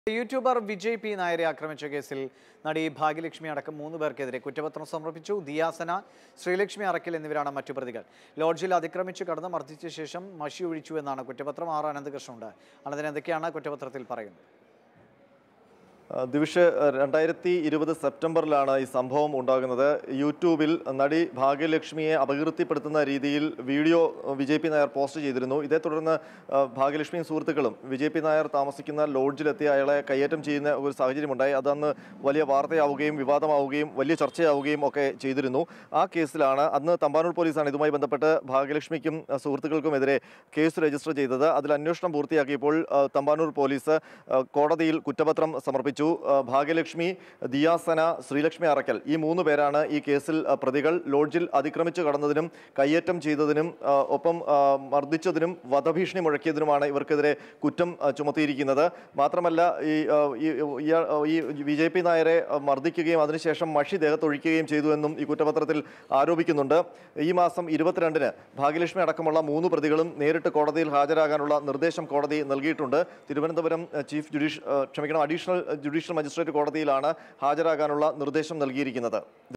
YouTuber Vijay P നായരെ ആക്രമിച്ച കേസിൽ നടി ഭാഗ്യലക്ഷ്മി അടക്കം മൂന്ന് പേർക്കെതിരെ കുറ്റപത്രം സമർപ്പിച്ചു ദിയാസന ശ്രീലക്ഷ്മി അറക്കൽ എന്നിവരാണ് മറ്റു പ്രതികൾ ലോഡ്ജിൽ അതിക്രമിച്ച് കടന്ന് മർദ്ദിച്ച ശേഷം മഷി ഒഴിച്ചു എന്നാണ് കുറ്റപത്രം ആർ അനന്തകൃഷ്ണനുണ്ട് അനന്തൻ എന്തൊക്കെയാണ് കുറ്റപത്രത്തിൽ പറയുന്നത് ആ, ദിവിഷ് രണ്ടായിരത്തി ഇരുപത് സെപ്റ്റംബറിലാണ് ഈ സംഭവം ഉണ്ടാകുന്നത് യൂട്യൂബിൽ നടി ഭാഗ്യലക്ഷ്മിയെ അപകീർത്തിപ്പെടുത്തുന്ന രീതിയിൽ video Vijay P Nair post ചെയ്തിരുന്നു ഇതേ തുടർന്ന് ആ, ഭാഗ്യലക്ഷ്മിയും സുഹൃത്തുക്കളും വിജയ് പി നായർ താമസിക്കുന്ന ലോഡ്ജിലെത്തി അയാളെ കയ്യേറ്റം ചെയ്യുന്ന ഒരു സാഹചര്യമുണ്ടായി അതന്ന് വലിയ വാർത്തയാവുകയും വിവാദമാവുകയും വലിയ ചർച്ചയാവുകയും ഒക്കെ ചെയ്തിരുന്നു ആ കേസിലാണ് അന്ന് തമ്പാനൂർ പോലീസാണ് ഇതുമായി ബന്ധപ്പെട്ട് ഭാഗ്യലക്ഷ്മിക്കും ആ, സുഹൃത്തുക്കൾക്കുമെതിരെ കേസ് രജിസ്റ്റർ ചെയ്തത് അതിൽ അന്വേഷണം പൂർത്തിയാക്കിയപ്പോൾ ആ, തമ്പാനൂർ പോലീസ് ആ, കോടതിയിൽ കുറ്റപത്രം സമർപ്പിച്ചു ആ, ഭാഗ്യലക്ഷ്മി ദിയാസന ശ്രീലക്ഷ്മി അറക്കൽ ഈ മൂന്ന് പേരാണ് ഈ കേസിൽ ആ, പ്രതികൾ ലോഡ്ജിൽ അതിക്രമിച്ചു കടന്നതിനും കയ്യേറ്റം ചെയ്തതിനും ആ, ഒപ്പം ആ, മർദ്ദിച്ചതിനും വധഭീഷണി മുഴക്കിയതിനുമാണ് ഇവർക്കെതിരെ കുറ്റം ആ, ചുമത്തിയിരിക്കുന്നത് മാത്രമല്ല ഈ ആ, ഈ- ഇയാൾ- ഈ വിജയ് പി നായരെ ആ, മർദ്ദിക്കുകയും അതിനുശേഷം മഷി ദേഹത്തൊഴിക്കുകയും ചെയ്തു എന്നും ഈ കുറ്റപത്രത്തിൽ ആരോപിക്കുന്നുണ്ട് ഈ മാസം ഇരുപത്തിരണ്ടിന് ഭാഗ്യലക്ഷ്മി അടക്കമുള്ള മൂന്ന് പ്രതികളും നേരിട്ട് കോടതിയിൽ ഹാജരാകാനുള്ള നിർദ്ദേശം കോടതി നൽകിയിട്ടുണ്ട് തിരുവനന്തപുരം ആ, ചീഫ് ജുഡീഷ് ആ, ക്ഷമിക്കണം അഡീഷണൽ ജുഡീഷ്യൽ മജിസ്ട്രേറ്റ് കോടതിയിലാണ് ഹാജരാകാനുള്ള നിർദ്ദേശം നൽകിയിരിക്കുന്നത്